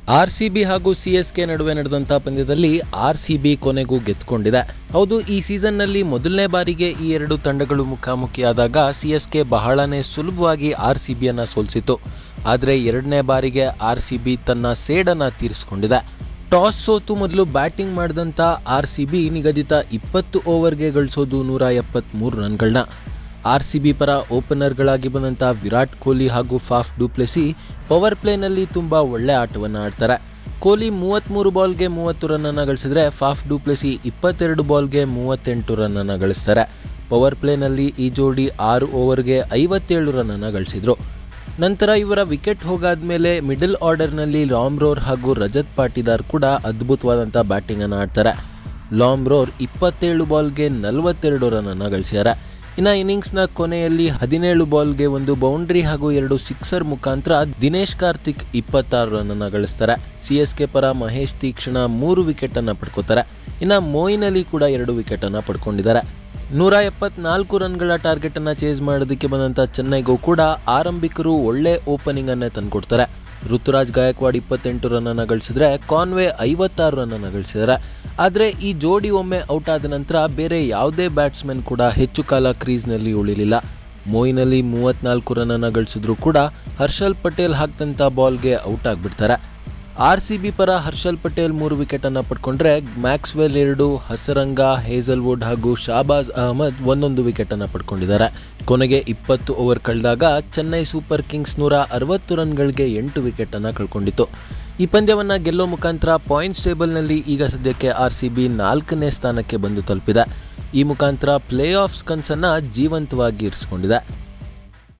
R C B ಹಾಗೂ C S K ನಡುವೆ ನಡೆದಂಥ ಪಂದ್ಯದಲ್ಲಿ ಆರ್ ಸಿ ಬಿ ಕೊನೆಗೂ ಗೆದ್ದುಕೊಂಡಿದೆ ಹೌದು ಈ ಸೀಸನ್ನಲ್ಲಿ ಮೊದಲನೇ ಬಾರಿಗೆ ಈ ಎರಡು ತಂಡಗಳು ಮುಖಾಮುಖಿಯಾದಾಗ ಸಿ ಎಸ್ ಕೆ ಬಹಳನೇ ಸುಲಭವಾಗಿ ಆರ್ ಸಿ ಬಿಯನ್ನು ಸೋಲಿಸಿತು ಆದರೆ ಎರಡನೇ ಬಾರಿಗೆ ಆರ್ ಸಿ ಬಿ ತನ್ನ ಸೇಡನ್ನು ತೀರಿಸಿಕೊಂಡಿದೆ ಟಾಸ್ ಸೋತು ಮೊದಲು ಬ್ಯಾಟಿಂಗ್ ಮಾಡಿದಂಥ ಆರ್ ಸಿ ಬಿ ನಿಗದಿತ ಇಪ್ಪತ್ತು ಓವರ್ಗೆ ಗಳಿಸೋದು ನೂರ ಎಪ್ಪತ್ತ್ಮೂರು ರನ್ಗಳನ್ನ ಆರ್ ಸಿ ಬಿ ಪರ ಓಪನರ್ಗಳಾಗಿ ಬಂದಂಥ ವಿರಾಟ್ ಕೊಹ್ಲಿ ಹಾಗೂ ಫಾಫ್ ಡುಪ್ಲೆಸಿ ಪವರ್ ಪ್ಲೇನಲ್ಲಿ ತುಂಬ ಒಳ್ಳೆ ಆಟವನ್ನು ಆಡ್ತಾರೆ ಕೊಹ್ಲಿ ಮೂವತ್ತ್ಮೂರು ಬಾಲ್ಗೆ ಮೂವತ್ತು ರನ್ನನ್ನು ಗಳಿಸಿದ್ರೆ ಫಾಫ್ ಡುಪ್ಲೆಸಿ ಇಪ್ಪತ್ತೆರಡು ಬಾಲ್ಗೆ ಮೂವತ್ತೆಂಟು ರನ್ನನ್ನು ಗಳಿಸ್ತಾರೆ ಪವರ್ ಪ್ಲೇನಲ್ಲಿ ಈ ಜೋಡಿ ಆರು ಓವರ್ಗೆ ಐವತ್ತೇಳು ರನ್ನನ್ನು ಗಳಿಸಿದ್ರು ನಂತರ ಇವರ ವಿಕೆಟ್ ಹೋಗಾದ್ಮೇಲೆ ಮಿಡಲ್ ಆರ್ಡರ್ನಲ್ಲಿ ಲಾಮ್ರೋರ್ ಹಾಗೂ ರಜತ್ ಪಾಟಿದಾರ್ ಕೂಡ ಅದ್ಭುತವಾದಂಥ ಬ್ಯಾಟಿಂಗನ್ನು ಆಡ್ತಾರೆ ಲಾಮ್ರೋರ್ ಇಪ್ಪತ್ತೇಳು ಬಾಲ್ಗೆ ನಲವತ್ತೆರಡು ರನ್ನನ್ನು ಗಳಿಸಿದ್ದಾರೆ ಇನ್ನು ಇನ್ನಿಂಗ್ಸ್ನ ಕೊನೆಯಲ್ಲಿ ಹದಿನೇಳು ಬಾಲ್ಗೆ ಒಂದು ಬೌಂಡ್ರಿ ಹಾಗೂ ಎರಡು ಸಿಕ್ಸರ್ ಮುಖಾಂತರ ದಿನೇಶ್ ಕಾರ್ತಿಕ್ ಇಪ್ಪತ್ತಾರು ರನ್ನನ್ನು ಗಳಿಸ್ತಾರೆ ಸಿ ಎಸ್ ಕೆ ಪರ ಮಹೇಶ್ ತೀಕ್ಷಣ ಮೂರು ವಿಕೆಟನ್ನು ಪಡ್ಕೋತಾರೆ ಇನ್ನು ಮೋಯಿನ್ ಅಲಿ ಕೂಡ ಎರಡು ವಿಕೆಟನ್ನು ಪಡ್ಕೊಂಡಿದ್ದಾರೆ ನೂರ ಎಪ್ಪತ್ನಾಲ್ಕು ರನ್ಗಳ ಟಾರ್ಗೆಟನ್ನು ಚೇಸ್ ಮಾಡೋದಕ್ಕೆ ಬಂದಂಥ ಚೆನ್ನೈಗೂ ಕೂಡ ಆರಂಭಿಕರು ಒಳ್ಳೆ ಓಪನಿಂಗನ್ನೇ ತಂದುಕೊಡ್ತಾರೆ ಋತುರಾಜ್ ಗಾಯಕ್ವಾಡ್ ಇಪ್ಪತ್ತೆಂಟು ರನ್ನನ್ನು ಗಳಿಸಿದ್ರೆ ಕಾನ್ವೆ ಐವತ್ತಾರು ರನ್ನನ್ನು ಗಳಿಸಿದ್ದಾರೆ ಆದರೆ ಈ ಜೋಡಿ ಒಮ್ಮೆ ಔಟ್ ಆದ ನಂತರ ಬೇರೆ ಯಾವುದೇ ಬ್ಯಾಟ್ಸ್ಮನ್ ಕೂಡ ಹೆಚ್ಚು ಕಾಲ ಕ್ರೀಸ್ನಲ್ಲಿ ಉಳಿಲಿಲ್ಲ ಮೊಯಿನ್ ಅಲಿ ಮೂವತ್ನಾಲ್ಕು ರನ್ನನ್ನು ಗಳಿಸಿದ್ರು ಕೂಡ ಹರ್ಷಲ್ ಪಟೇಲ್ ಹಾಕ್ದಂಥ ಬಾಲ್ಗೆ ಔಟ್ ಆಗಿಬಿಡ್ತಾರೆ ಆರ್ ಸಿ ಬಿ ಪರ ಹರ್ಷಲ್ ಪಟೇಲ್ ಮೂರು ವಿಕೆಟನ್ನು ಪಡ್ಕೊಂಡ್ರೆ ಮ್ಯಾಕ್ಸ್ವೆಲ್ ಎರಡು ಹಸರಂಗ ಹೇಸಲ್ವುಡ್ ಹಾಗೂ ಶಾಬಾಜ್ ಅಹಮದ್ ಒಂದೊಂದು ವಿಕೆಟನ್ನು ಪಡ್ಕೊಂಡಿದ್ದಾರೆ ಕೊನೆಗೆ ಇಪ್ಪತ್ತು ಓವರ್ ಕಳೆದಾಗ ಚೆನ್ನೈ ಸೂಪರ್ ಕಿಂಗ್ಸ್ ನೂರ ಅರವತ್ತು ರನ್ಗಳಿಗೆ ಎಂಟು ವಿಕೆಟನ್ನು ಕಳ್ಕೊಂಡಿತ್ತು ಈ ಪಂದ್ಯವನ್ನು ಗೆಲ್ಲೋ ಮುಖಾಂತರ ಪಾಯಿಂಟ್ಸ್ ಟೇಬಲ್ನಲ್ಲಿ ಈಗ ಸದ್ಯಕ್ಕೆ ಆರ್ ಸಿ ಬಿ ನಾಲ್ಕನೇ ಸ್ಥಾನಕ್ಕೆ ಬಂದು ತಲುಪಿದೆ ಈ ಮುಖಾಂತರ ಪ್ಲೇ ಆಫ್ಸ್ ಕನಸನ್ನು ಜೀವಂತವಾಗಿ ಇರಿಸಿಕೊಂಡಿದೆ